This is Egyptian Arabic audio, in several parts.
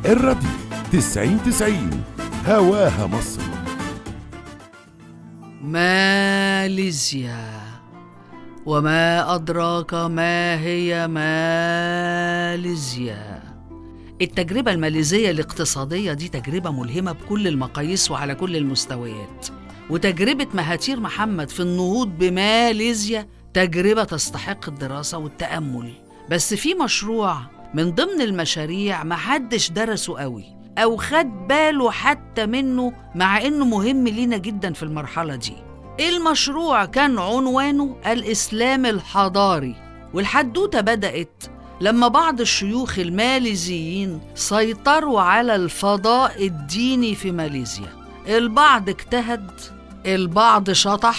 الراديو تسعين تسعين هواها مصر ماليزيا وما أدراك ما هي ماليزيا التجربة الماليزية الاقتصادية دي تجربة ملهمة بكل المقاييس وعلى كل المستويات وتجربة مهاتير محمد في النهوض بماليزيا تجربة تستحق الدراسة والتأمل بس في مشروع من ضمن المشاريع محدش درسه قوي أو خد باله حتى منه مع إنه مهم لينا جدا في المرحلة دي المشروع كان عنوانه الإسلام الحضاري والحدوتة بدأت لما بعض الشيوخ الماليزيين سيطروا على الفضاء الديني في ماليزيا البعض اجتهد البعض شطح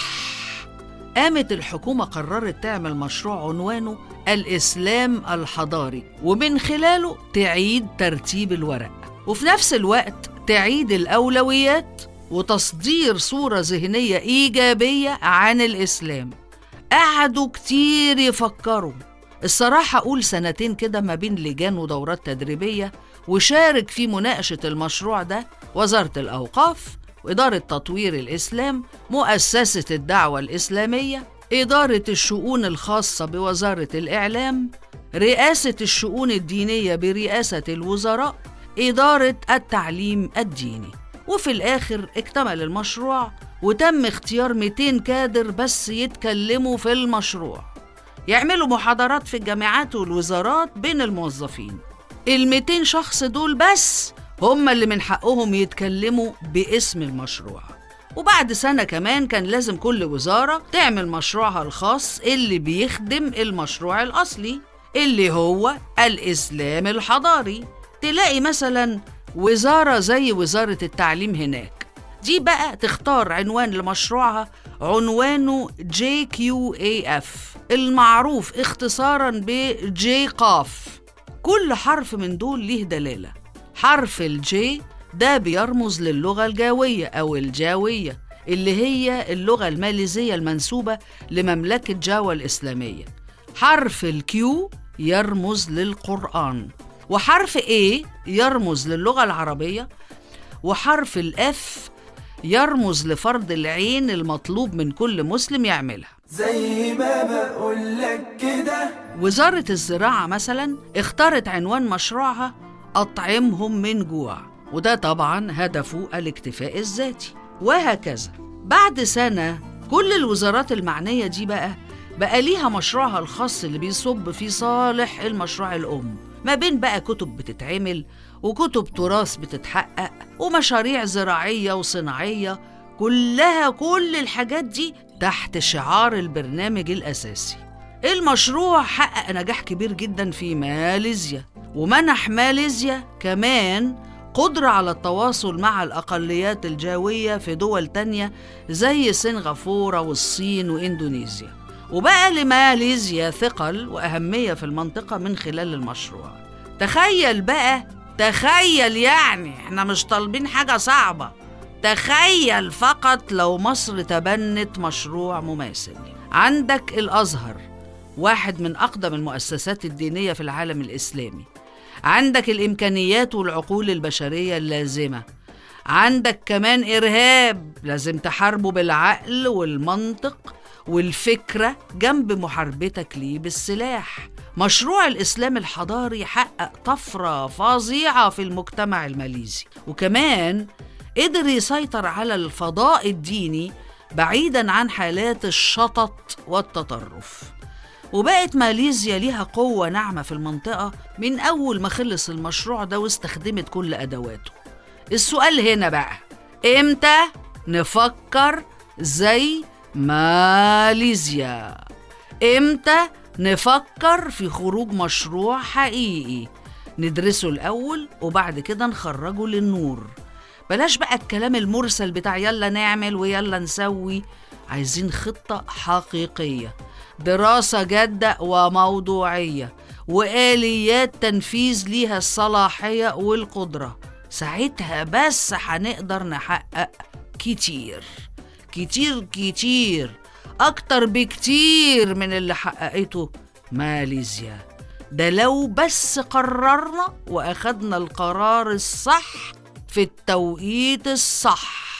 قامت الحكومة قررت تعمل مشروع عنوانه الإسلام الحضاري ومن خلاله تعيد ترتيب الورق وفي نفس الوقت تعيد الأولويات وتصدير صورة ذهنية إيجابية عن الإسلام قعدوا كتير يفكروا الصراحة أقول سنتين كده ما بين لجان ودورات تدريبية وشارك في مناقشة المشروع ده وزارة الأوقاف وإدارة تطوير الإسلام مؤسسة الدعوة الإسلامية إدارة الشؤون الخاصة بوزارة الإعلام رئاسة الشؤون الدينية برئاسة الوزراء إدارة التعليم الديني وفي الآخر اكتمل المشروع وتم اختيار 200 كادر بس يتكلموا في المشروع يعملوا محاضرات في الجامعات والوزارات بين الموظفين ال 200 شخص دول بس هم اللي من حقهم يتكلموا باسم المشروع وبعد سنة كمان كان لازم كل وزارة تعمل مشروعها الخاص اللي بيخدم المشروع الأصلي اللي هو الإسلام الحضاري تلاقي مثلا وزارة زي وزارة التعليم هناك دي بقى تختار عنوان لمشروعها عنوانه جي كيو اي اف المعروف اختصارا بجي قاف كل حرف من دول ليه دلالة حرف الجي ده بيرمز للغة الجاوية أو الجاوية اللي هي اللغة الماليزية المنسوبة لمملكة جاوا الإسلامية حرف الكيو يرمز للقرآن وحرف A يرمز للغة العربية وحرف الأف يرمز لفرض العين المطلوب من كل مسلم يعملها زي ما بقولك كده وزارة الزراعة مثلا اختارت عنوان مشروعها أطعمهم من جوع وده طبعا هدفه الاكتفاء الذاتي وهكذا بعد سنة كل الوزارات المعنية دي بقى بقى ليها مشروعها الخاص اللي بيصب في صالح المشروع الأم ما بين بقى كتب بتتعمل وكتب تراث بتتحقق ومشاريع زراعية وصناعية كلها كل الحاجات دي تحت شعار البرنامج الأساسي المشروع حقق نجاح كبير جدا في ماليزيا ومنح ماليزيا كمان قدرة على التواصل مع الأقليات الجاوية في دول تانية زي سنغافورة والصين وإندونيسيا وبقى لماليزيا ثقل وأهمية في المنطقة من خلال المشروع تخيل بقى تخيل يعني احنا مش طالبين حاجة صعبة تخيل فقط لو مصر تبنت مشروع مماثل عندك الأزهر واحد من أقدم المؤسسات الدينية في العالم الإسلامي عندك الإمكانيات والعقول البشرية اللازمة عندك كمان إرهاب لازم تحاربه بالعقل والمنطق والفكرة جنب محاربتك ليه بالسلاح مشروع الإسلام الحضاري حقق طفرة فظيعة في المجتمع الماليزي وكمان قدر يسيطر على الفضاء الديني بعيدا عن حالات الشطط والتطرف وبقت ماليزيا ليها قوة ناعمة في المنطقة من أول ما خلص المشروع ده واستخدمت كل أدواته السؤال هنا بقى إمتى نفكر زي ماليزيا إمتى نفكر في خروج مشروع حقيقي ندرسه الأول وبعد كده نخرجه للنور بلاش بقى الكلام المرسل بتاع يلا نعمل ويلا نسوي عايزين خطة حقيقية دراسة جادة وموضوعية وآليات تنفيذ ليها الصلاحية والقدرة ساعتها بس هنقدر نحقق كتير كتير كتير أكتر بكتير من اللي حققته ماليزيا ده لو بس قررنا واخدنا القرار الصح في التوقيت الصح